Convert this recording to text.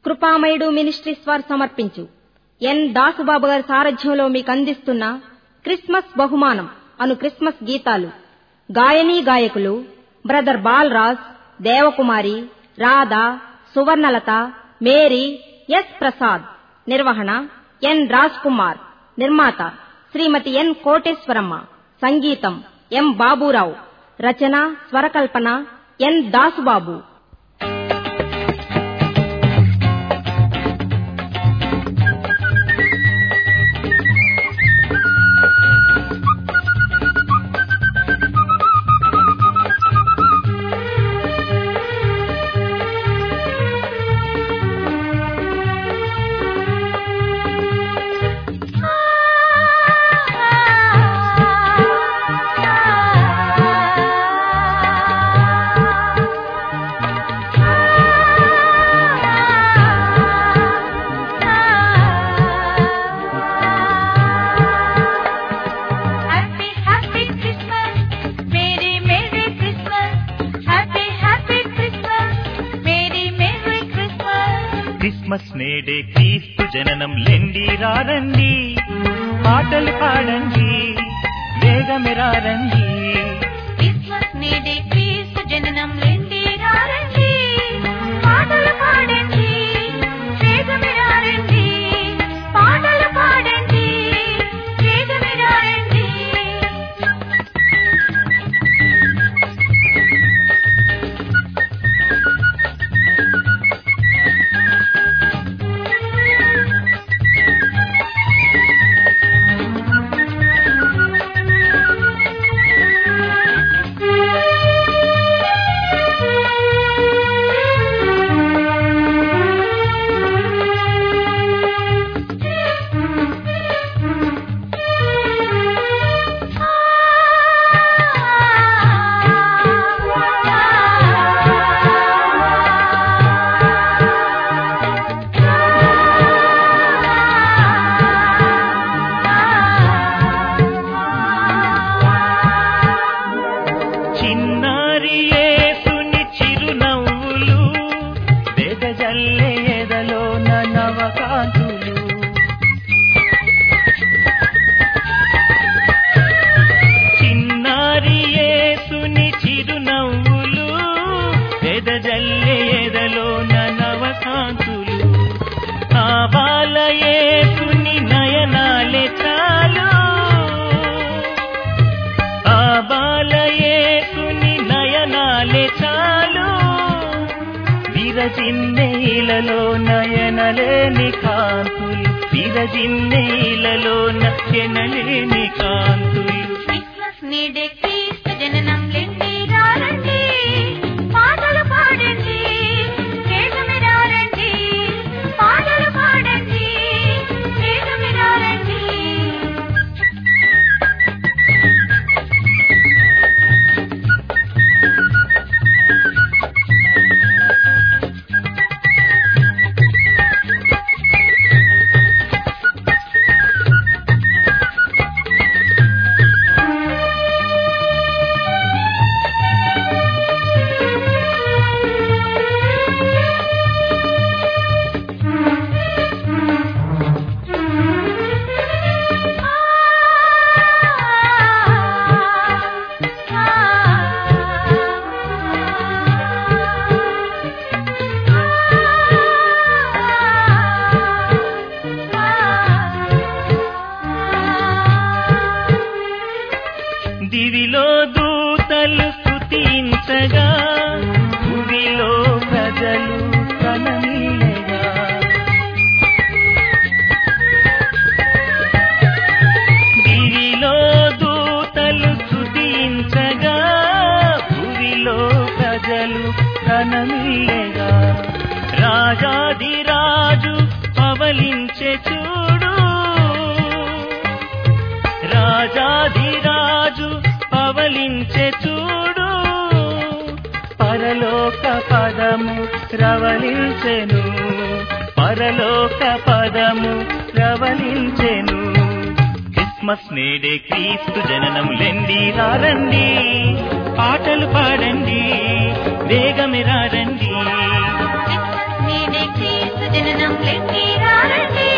కృపామయుడు ministries వారు సమర్పించు ఎన్ దాసుబాబు గారి సారథ్యంలో మీకు అందిస్తున్న క్రిస్మస్ బహుమానం అను క్రిస్మస్ గీతాలు గాయనీ గాయకులు brother Balaraj Devakumari Radha Suvarnalatha Mary S Prasad నిర్వహణ ఎన్ రాజ్ కుమార్ నిర్మాత శ్రీమతి ఎన్ కోటేశ్వరమ్మ సంగీతం ఎం బాబూరావు రచన స్వరకల్పన N Dasubabu Happy, happy Christmas. Merry, Merry Christmas. Happy, happy Christmas. Merry, Merry Christmas. Christmas నేడే క్రీస్తు జననం లెండి రారండి పాటలు పాడండి వేగమెరారండి క్రిస్మస్ నేడే క్రీస్తు జననం లెండి రారండి పాటలు పాడండి వేగమిరారండి పాటలు పాడండి వేగమిరారండి చిన్నారి యేసుని చిరునవ్వులు వెదజల్లే ఎదలో నవకాంతులు చిన్నారి యేసుని చిరునవ్వులు వెదజల్లే ఎదలో నవకాంతులు ఆ బాల యేసుని నయనాలే చాలు ఆ బాలయేసుని నయనాలే చాలు విరజిన్నేలలో నయనలేని కాంతులు విరజిన్నేలలో నయనలేని కాంతులు క్రిస్మస్ నేడే క్రీస్తు జననం లెండి రారండి పాటలు పాడండి వేగమిరారండి పాటలు పాడండి వేగమిరారండి దివిలో దూతలు స్తుతించగా భూమిలో ప్రజలు కననీయగా దివిలో దూతలు స్తుతించగా భూమిలో ప్రజలు కననీయగా రాజాదిరాజు పవలించే చూడు రాజాధిరాజు పవలించే చూడు పరలోక పదము రవలించెను పరలోక పదము రవలించెను క్రిస్మస్ నేడే క్రీస్తు జననం లెండి రారండి పాటలు పాడండి వేగమిరారండి క్రిస్మస్ నేడే క్రీస్తు జననం లెండి రండి